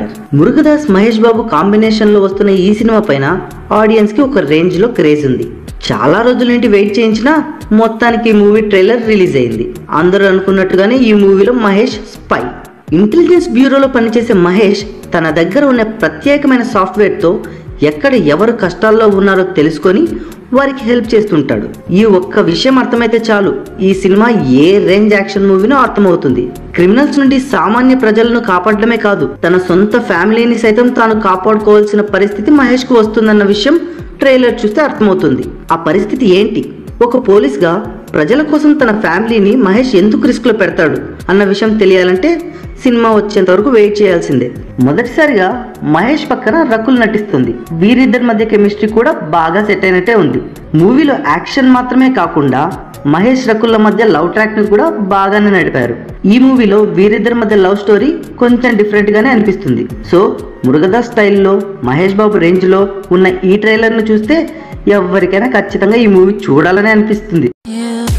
banner Murugadoss Mahesh Babu combination లో వస్తున్న ఈ సినిమా పైన ఆడియన్స్ కి ఒక రేంజ్ లో క్రేజ్ ఉంది చాలా రోజుల నుండి వెయిట్ చేయించినా మొత్తానికి ఈ మూవీ ట్రైలర్ రిలీజ్ అయింది అందరూ అనుకున్నట్టుగానే ఈ మూవీలో మహేష్ స్పై ఇంటెలిజెన్స్ బ్యూరోలో పనిచేసే మహేష్ తన దగ్గర ఉన్న ప్రత్యేకమైన సాఫ్ట్వేర్తో ఎక్కడ ఎవరు కష్టాల్లో ఉన్నారో తెలుసుకొని వారికి హెల్ప్ చేస్తుంటాడు ఈ ఒక్క విషయం అర్థమైతే చాలు ఈ సినిమా ఏ రేంజ్ యాక్షన్ మూవీనో అర్థమవుతుంది క్రిమినల్స్ నుండి సామాన్య ప్రజలను కాపాడడమే కాదు తన సొంత ఫ్యామిలీని సైతం తాను కాపాడుకోవాల్సిన పరిస్థితి మహేష్ కు వస్తుందన్న విషయం ట్రైలర్ చూస్తే అర్థమవుతుంది ఆ పరిస్థితి ఏంటి ఒక పోలీస్గా ప్రజల కోసం తన ఫ్యామిలీని మహేష్ ఎందుకు రిస్క్లో పెడతాడు అన్న విషయం తెలియాలంటే సినిమా వచ్చేంత వరకు వెయిట్ చేయాల్సిందే మొదటిసారిగా మహేష్ పక్కన రకుల్ నటిస్తుంది వీరిద్దరి మధ్య కెమిస్ట్రీ కూడా బాగా సెట్ అయినట్టే ఉంది మూవీలో యాక్షన్ మాత్రమే కాకుండా మహేష్ రకుల్ల మధ్య లవ్ ట్రాక్ ని కూడా బాగానే నడిపారు ఈ మూవీలో వీరిద్దరి మధ్య లవ్ స్టోరీ కొంచెం డిఫరెంట్ గానే అనిపిస్తుంది సో మురుగదాస్ స్టైల్లో మహేష్ బాబు రేంజ్ లో ఉన్న ఈ ట్రైలర్ ను చూస్తే ఎవరికైనా ఖచ్చితంగా ఈ మూవీ చూడాలనే అనిపిస్తుంది You